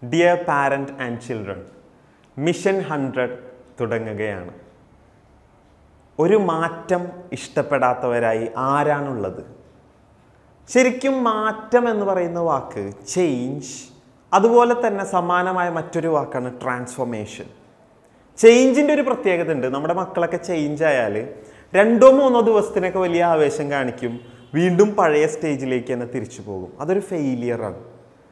Dear parent and children mission hundred തുടങ്ങുകയാണ് ഒരു മാറ്റം ഇഷ്ടപ്പെടാത്തവരായി ആരാണുള്ളത് ശരിക്കും മാറ്റം എന്ന് പറയുന്ന വാക്ക് ചേഞ്ച് അതുപോലെ തന്നെ സമാനമായ മറ്റൊരു വാക്കാണ് ട്രാൻസ്ഫോർമേഷൻ ചേഞ്ചിൻ്റെ ഒരു പ്രത്യേകത ഉണ്ട് നമ്മുടെ മക്കളൊക്കെ ചേഞ്ച് ആയാൽ രണ്ടോ മൂന്നോ ദിവസത്തിനൊക്കെ വലിയ ആവേശം കാണിക്കും വീണ്ടും പഴയ സ്റ്റേജിലേക്ക് തന്നെ തിരിച്ചു പോകും അതൊരു ഫെയിലിയറാണ്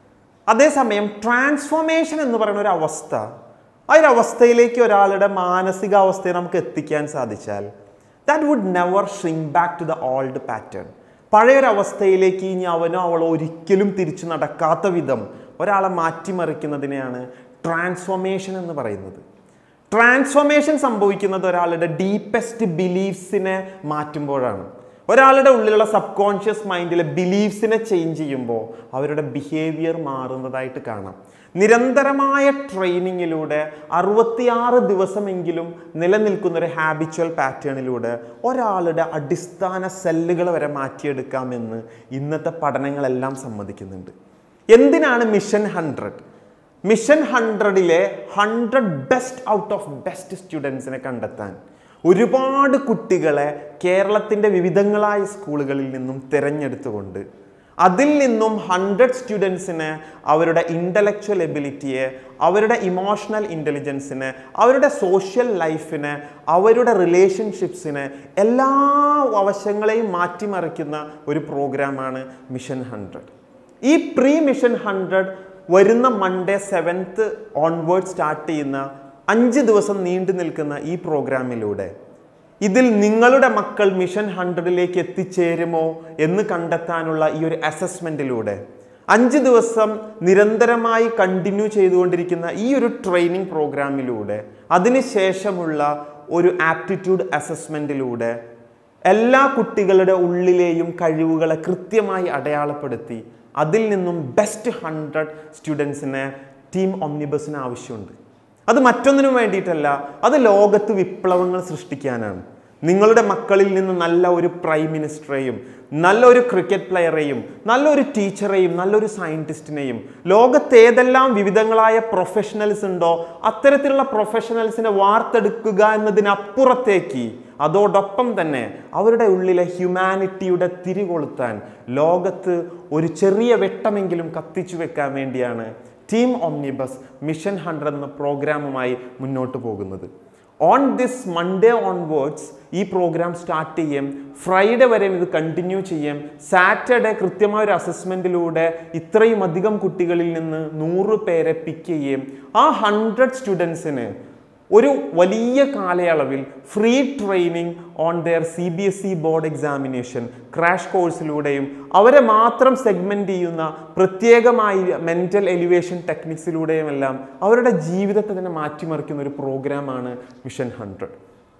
അതേസമയം ട്രാൻസ്ഫോർമേഷൻ എന്ന് പറയുന്ന ഒരു അവസ്ഥ ആ ഒരു അവസ്ഥയിലേക്ക് ഒരാളുടെ മാനസികാവസ്ഥയെ നമുക്ക് എത്തിക്കാൻ സാധിച്ചാൽ that would never shrink back to the old pattern പഴയൊരവസ്ഥയിലേക്ക് ഇനി അവനോ അവളോ ഒരിക്കലും തിരിച്ചു നടക്കാത്ത വിധം ഒരാളെ മാറ്റിമറിക്കുന്നതിനെയാണ് ട്രാൻസ്ഫോർമേഷൻ എന്ന് പറയുന്നത് ട്രാൻസ്ഫോർമേഷൻ സംഭവിക്കുന്നത് ഒരാളുടെ ഡീപ്പസ്റ്റ് ബിലീഫ്സിനെ മാറ്റുമ്പോഴാണ് ഒരാളുടെ ഉള്ളിലുള്ള സബ് കോൺഷ്യസ് മൈൻഡിലെ ബിലീഫ്സിനെ ചേഞ്ച് ചെയ്യുമ്പോൾ അവരുടെ ബിഹേവിയർ മാറുന്നതായിട്ട് കാണാം നിരന്തരമായ ട്രെയിനിങ്ങിലൂടെ അറുപത്തിയാറ് ദിവസമെങ്കിലും നിലനിൽക്കുന്ന ഒരു ഹാബിച്വൽ പാറ്റേണിലൂടെ ഒരാളുടെ അടിസ്ഥാന സെല്ലുകൾ വരെ മാറ്റിയെടുക്കാമെന്ന് ഇന്നത്തെ പഠനങ്ങളെല്ലാം സമ്മതിക്കുന്നുണ്ട് എന്തിനാണ് മിഷൻ ഹൺഡ്രഡ് മിഷൻ ഹൺഡ്രഡിലെ hundred best out of best സ്റ്റുഡൻസിനെ കണ്ടെത്താൻ ഒരുപാട് കുട്ടികളെ കേരളത്തിൻ്റെ വിവിധങ്ങളായ സ്കൂളുകളിൽ നിന്നും തിരഞ്ഞെടുത്തുകൊണ്ട് അതിൽ നിന്നും ഹൺഡ്രഡ് സ്റ്റുഡൻസിന് അവരുടെ ഇൻ്റലക്ച്വൽ എബിലിറ്റിയെ അവരുടെ ഇമോഷണൽ ഇൻ്റലിജൻസിനെ അവരുടെ സോഷ്യൽ ലൈഫിനെ അവരുടെ റിലേഷൻഷിപ്സിനെ എല്ലാ വശങ്ങളെയും മാറ്റിമറിക്കുന്ന ഒരു പ്രോഗ്രാമാണ് മിഷൻ ഹൺഡ്രഡ് ഈ പ്രീ മിഷൻ ഹൺഡ്രഡ് വരുന്ന മൺഡേ സെവൻത്ത് ഓൺവേർഡ് സ്റ്റാർട്ട് ചെയ്യുന്ന അഞ്ച് ദിവസം നീണ്ടു നിൽക്കുന്ന ഈ പ്രോഗ്രാമിലൂടെ ഇതിൽ നിങ്ങളുടെ മക്കൾ മിഷൻ ഹൺഡ്രഡിലേക്ക് എത്തിച്ചേരുമോ എന്ന് കണ്ടെത്താനുള്ള ഈ ഒരു അസസ്മെൻറ്റിലൂടെ അഞ്ച് ദിവസം നിരന്തരമായി കണ്ടിന്യൂ ചെയ്തുകൊണ്ടിരിക്കുന്ന ഈ ഒരു ട്രെയിനിങ് പ്രോഗ്രാമിലൂടെ അതിനുശേഷമുള്ള ഒരു ആപ്റ്റിറ്റ്യൂഡ് അസസ്മെൻറ്റിലൂടെ എല്ലാ കുട്ടികളുടെ ഉള്ളിലെയും കഴിവുകളെ കൃത്യമായി അടയാളപ്പെടുത്തി അതിൽ നിന്നും ബെസ്റ്റ് ഹൺഡ്രഡ് സ്റ്റുഡൻസിനെ ടീം ഒമ്നിബസിന് ആവശ്യമുണ്ട് അത് മറ്റൊന്നിനും വേണ്ടിയിട്ടല്ല അത് ലോകത്ത് വിപ്ലവങ്ങൾ സൃഷ്ടിക്കാനാണ് നിങ്ങളുടെ മക്കളിൽ നിന്ന് നല്ല ഒരു പ്രൈം മിനിസ്റ്ററെയും നല്ലൊരു ക്രിക്കറ്റ് പ്ലെയറെയും നല്ലൊരു ടീച്ചറെയും നല്ലൊരു സയൻറ്റിസ്റ്റിനെയും ലോകത്ത് ഏതെല്ലാം വിവിധങ്ങളായ പ്രൊഫഷണൽസ് ഉണ്ടോ അത്തരത്തിലുള്ള പ്രൊഫഷണൽസിനെ വാർത്തെടുക്കുക എന്നതിനപ്പുറത്തേക്ക് അതോടൊപ്പം തന്നെ അവരുടെ ഉള്ളിലെ ഹ്യൂമാനിറ്റിയുടെ തിരികൊളുത്താൻ ലോകത്ത് ഒരു ചെറിയ വെട്ടമെങ്കിലും കത്തിച്ചു വെക്കാൻ വേണ്ടിയാണ് ടീം ഒമ്നിബസ് മിഷൻ ഹൺഡ്രഡ് എന്ന പ്രോഗ്രാമുമായി മുന്നോട്ട് പോകുന്നത് ഓൺ ദിസ് മൺഡേ ഓൺവേർഡ്സ് ഈ പ്രോഗ്രാം സ്റ്റാർട്ട് ചെയ്യും ഫ്രൈഡേ വരെ ഇത് കണ്ടിന്യൂ ചെയ്യും സാറ്റർഡേ കൃത്യമായ ഒരു അസസ്മെൻറ്റിലൂടെ ഇത്രയും അധികം കുട്ടികളിൽ നിന്ന് നൂറ് പേരെ പിക്ക് ചെയ്യും ആ ഹൺഡ്രഡ് സ്റ്റുഡൻസിന് ഒരു വലിയ കാലയളവിൽ free training on their C B S E board examination crash കോഴ്സിലൂടെയും അവരെ മാത്രം സെഗ്മെൻറ്റ് ചെയ്യുന്ന പ്രത്യേകമായി മെൻ്റൽ എലിവേഷൻ ടെക്നിക്സിലൂടെയും എല്ലാം അവരുടെ ജീവിതത്തെ തന്നെ മാറ്റിമറിക്കുന്ന ഒരു പ്രോഗ്രാമാണ് മിഷൻ ഹൺഡ്രഡ്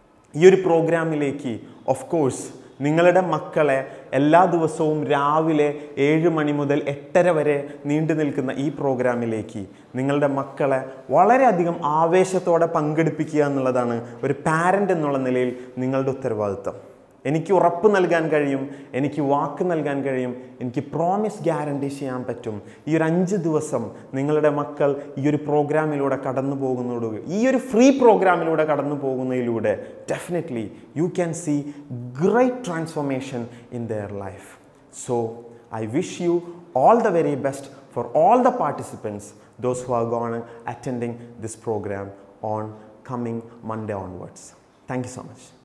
ഈ ഒരു പ്രോഗ്രാമിലേക്ക് ഓഫ് കോഴ്സ് നിങ്ങളുടെ മക്കളെ എല്ലാ ദിവസവും രാവിലെ ഏഴ് മണി മുതൽ എട്ടര വരെ നീണ്ടു നിൽക്കുന്ന ഈ പ്രോഗ്രാമിലേക്ക് നിങ്ങളുടെ മക്കളെ വളരെയധികം ആവേശത്തോടെ പങ്കെടുപ്പിക്കുക എന്നുള്ളതാണ് ഒരു പാരൻ്റ് എന്നുള്ള നിലയിൽ നിങ്ങളുടെ ഉത്തരവാദിത്വം എനിക്ക് ഉറപ്പ് നൽകാൻ കഴിയും എനിക്ക് വാക്ക് നൽകാൻ കഴിയും എനിക്ക് പ്രോമിസ് ഗ്യാരണ്ടി ചെയ്യാൻ പറ്റും ഈ ഒരു അഞ്ച് ദിവസം നിങ്ങളുടെ മക്കൾ ഈ ഒരു പ്രോഗ്രാമിലൂടെ കടന്നു പോകുന്നതോട് ഈ ഒരു ഫ്രീ പ്രോഗ്രാമിലൂടെ കടന്നു പോകുന്നതിലൂടെ definitely you can see great transformation in their life so I wish you all the very best for all the participants, those who are going attending this program on coming Monday onwards. Thank you so much.